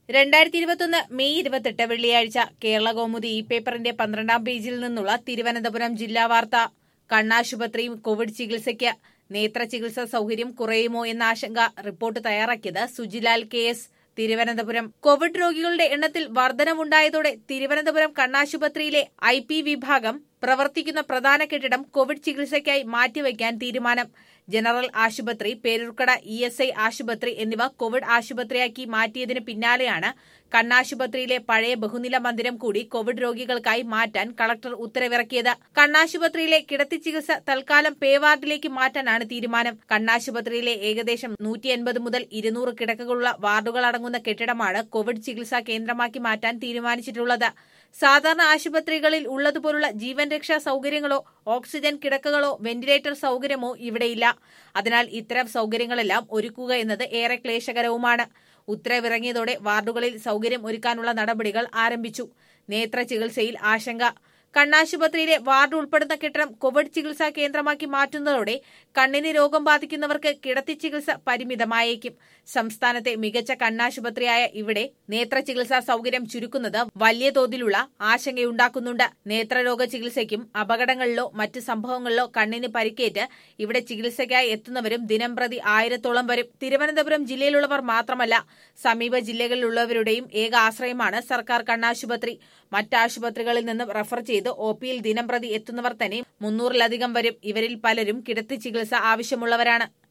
രണ്ടായിരത്തി ഇരുപത്തൊന്ന് മെയ് ഇരുപത്തെട്ട് വെള്ളിയാഴ്ച കേരള കൗമുദി ഈ പേപ്പറിന്റെ പന്ത്രണ്ടാം പേജിൽ നിന്നുള്ള തിരുവനന്തപുരം ജില്ലാ വാർത്ത കണ്ണാശുപത്രിയും കോവിഡ് ചികിത്സയ്ക്ക് നേത്ര ചികിത്സാ സൗകര്യം കുറയുമോ എന്ന ആശങ്ക റിപ്പോർട്ട് തയ്യാറാക്കിയത് Sujilal K S Thiruvananthapuram Covid രോഗികളുടെ എണ്ണത്തിൽ വർധനവുണ്ടായതോടെ തിരുവനന്തപുരം കണ്ണാശുപത്രിയിലെ ഐ പി വിഭാഗം പ്രവർത്തിക്കുന്ന പ്രധാന കെട്ടിടം കോവിഡ് ചികിത്സയ്ക്കായി മാറ്റിവയ്ക്കാൻ തീരുമാനം ജനറൽ ആശുപത്രി പേരൂർക്കട ഇ എസ് ഐ ആശുപത്രി എന്നിവ കോവിഡ് ആശുപത്രിയാക്കി മാറ്റിയതിന് പിന്നാലെയാണ് കണ്ണാശുപത്രിയിലെ പഴയ ബഹുനില മന്ദിരം കൂടി കോവിഡ് രോഗികൾക്കായി മാറ്റാൻ കളക്ടർ ഉത്തരവിറക്കിയത് കണ്ണാശുപത്രിയിലെ കിടത്തി ചികിത്സ തൽക്കാലം പേ വാർഡിലേക്ക് മാറ്റാനാണ് തീരുമാനം കണ്ണാശുപത്രിയിലെ ഏകദേശം നൂറ്റി എൺപത് മുതൽ ഇരുന്നൂറ് കിടക്കകളുള്ള വാർഡുകളടങ്ങുന്ന കെട്ടിടമാണ് കോവിഡ് ചികിത്സാ കേന്ദ്രമാക്കി മാറ്റാൻ തീരുമാനിച്ചിട്ടുള്ളത് സാധാരണ ആശുപത്രികളിൽ ഉള്ളതുപോലുള്ള ജീവൻ രക്ഷാ സൗകര്യങ്ങളോ ഓക്സിജൻ കിടക്കകളോ വെന്റിലേറ്റർ സൗകര്യമോ ഇവിടെയില്ല അതിനാൽ ഇത്തരം സൗകര്യങ്ങളെല്ലാം ഒരുക്കുക എന്നത് ഏറെ ക്ലേശകരവുമാണ് ഉത്തരവിറങ്ങിയതോടെ വാർഡുകളിൽ സൗകര്യം ഒരുക്കാനുള്ള നടപടികൾ ആരംഭിച്ചു നേത്ര ചികിത്സയിൽ ആശങ്ക കണ്ണാശുപത്രിയിലെ വാർഡ് ഉൾപ്പെടുന്ന കെട്ടിടം കോവിഡ് ചികിത്സാ കേന്ദ്രമാക്കി മാറ്റുന്നതോടെ കണ്ണിന് രോഗം ബാധിക്കുന്നവർക്ക് കിടത്തി ചികിത്സ പരിമിതമായേക്കും സംസ്ഥാനത്തെ മികച്ച കണ്ണാശുപത്രിയായ ഇവിടെ നേത്ര ചികിത്സാ സൗകര്യം ചുരുക്കുന്നത് വലിയ തോതിലുള്ള ആശങ്കയുണ്ടാക്കുന്നുണ്ട് നേത്രരോഗ ചികിത്സയ്ക്കും അപകടങ്ങളിലോ മറ്റ് സംഭവങ്ങളിലോ കണ്ണിന് പരിക്കേറ്റ് ഇവിടെ ചികിത്സയ്ക്കായി എത്തുന്നവരും ദിനംപ്രതി ആയിരത്തോളം വരും തിരുവനന്തപുരം ജില്ലയിലുള്ളവർ മാത്രമല്ല സമീപ ജില്ലകളിലുള്ളവരുടെയും ഏക ആശ്രയമാണ് സർക്കാർ കണ്ണാശുപത്രി മറ്റാശുപത്രികളിൽ നിന്നും റഫർ ചെയ്ത് ഒ പിയിൽ ദിനംപ്രതി എത്തുന്നവർ തന്നെ മുന്നൂറിലധികം വരും ഇവരിൽ പലരും കിടത്തി ചികിത്സ ആവശ്യമുള്ളവരാണ്